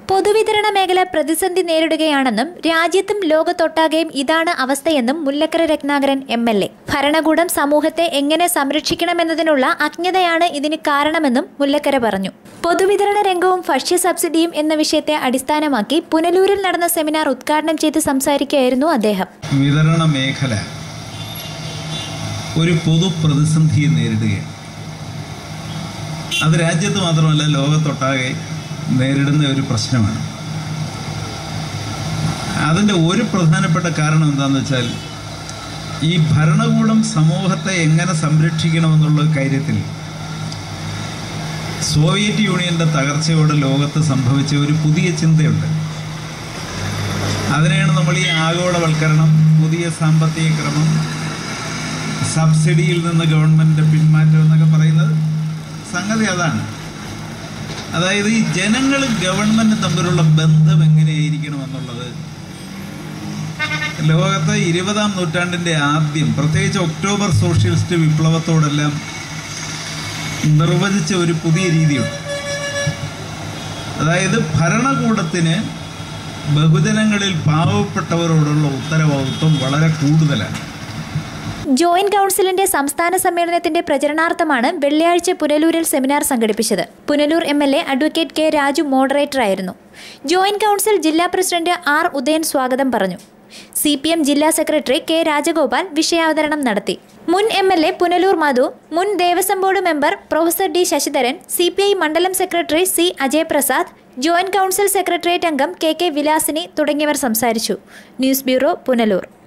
പൊതുവിതരണ മേഖല പ്രതിസന്ധി നേരിടുകയാണെന്നും രാജ്യത്തും ലോകത്തൊട്ടാകെയും ഇതാണ് അവസ്ഥയെന്നും Mullakkara Ratnakaran M L A ഭരണകൂടം സമൂഹത്തെ എങ്ങനെ സംരക്ഷിക്കണമെന്നതിനുള്ള അജ്ഞതയാണ് ഇതിന് കാരണമെന്നും മുല്ലക്കര പറഞ്ഞു പൊതുവിതരണ രംഗവും ഭക്ഷ്യ സബ്സിഡിയും എന്ന വിഷയത്തെ അടിസ്ഥാനമാക്കി പുനലൂരിൽ നടന്ന സെമിനാർ ഉദ്ഘാടനം ചെയ്ത് സംസാരിക്കുകയായിരുന്നു അദ്ദേഹം വിതരണ മേഖല ഒരു പൊതു പ്രതിസന്ധിയെ നേരിടുകയാണ് അത് രാജ്യത്ത് മാത്രമല്ല ലോകത്തൊട്ടാകെ നേരിടുന്ന ഒരു പ്രശ്നമാണ് അതിൻ്റെ ഒരു പ്രധാനപ്പെട്ട കാരണം എന്താണെന്ന് വെച്ചാൽ ഈ ഭരണകൂടം സമൂഹത്തെ എങ്ങനെ സംരക്ഷിക്കണമെന്നുള്ള കാര്യത്തിൽ സോവിയറ്റ് യൂണിയന്റെ തകർച്ചയോടെ ലോകത്ത് സംഭവിച്ച ഒരു പുതിയ ചിന്തയുണ്ട് അതിനെയാണ് നമ്മൾ ഈ ആഗോളവൽക്കരണം പുതിയ സാമ്പത്തിക ക്രമം സബ്സിഡിയിൽ നിന്ന് ഗവൺമെൻറ് പിന്മാറ്റം എന്നൊക്കെ പറയുന്നത് സംഗതി അതാണ് അതായത് ഈ ജനങ്ങളും ഗവൺമെൻറ് തമ്മിലുള്ള ബന്ധം എങ്ങനെയായിരിക്കണം എന്നുള്ളത് ലോകത്ത് ഇരുപതാം നൂറ്റാണ്ടിൻ്റെ ആദ്യം പ്രത്യേകിച്ച് ഒക്ടോബർ സോഷ്യലിസ്റ്റ് വിപ്ലവത്തോടെല്ലാം നിർവചിച്ച ഒരു പുതിയ രീതിയുണ്ട് അതായത് ഭരണകൂടത്തിന് ബഹുജനങ്ങളിൽ പാവപ്പെട്ടവരോടുള്ള ഉത്തരവാദിത്വം വളരെ കൂടുതലാണ് ജോയിന്റ് കൗൺസിലിന്റെ സംസ്ഥാന സമ്മേളനത്തിന്റെ പ്രചരണാർത്ഥമാണ് വെള്ളിയാഴ്ച പുനലൂരിൽ സെമിനാർ സംഘടിപ്പിച്ചത് Punalur M L A advocate K Raju മോഡറേറ്ററായിരുന്നു ജോയിന്റ് കൗൺസിൽ ജില്ലാ പ്രസിഡന്റ് ആർ ഉദയൻ സ്വാഗതം പറഞ്ഞു സി പി എം ജില്ലാ സെക്രട്ടറി കെ രാജഗോപാൽ വിഷയാവതരണം നടത്തി മുൻ M L A Punalur Madhu മുൻ Devaswom board member professor D Sasidharan C P I മണ്ഡലം secretary C Ajay Prasad joint council secretariat അംഗം കെ കെ വിലാസിനി തുടങ്ങിയവർ സംസാരിച്ചു ന്യൂസ് ബ്യൂറോ പുനലൂർ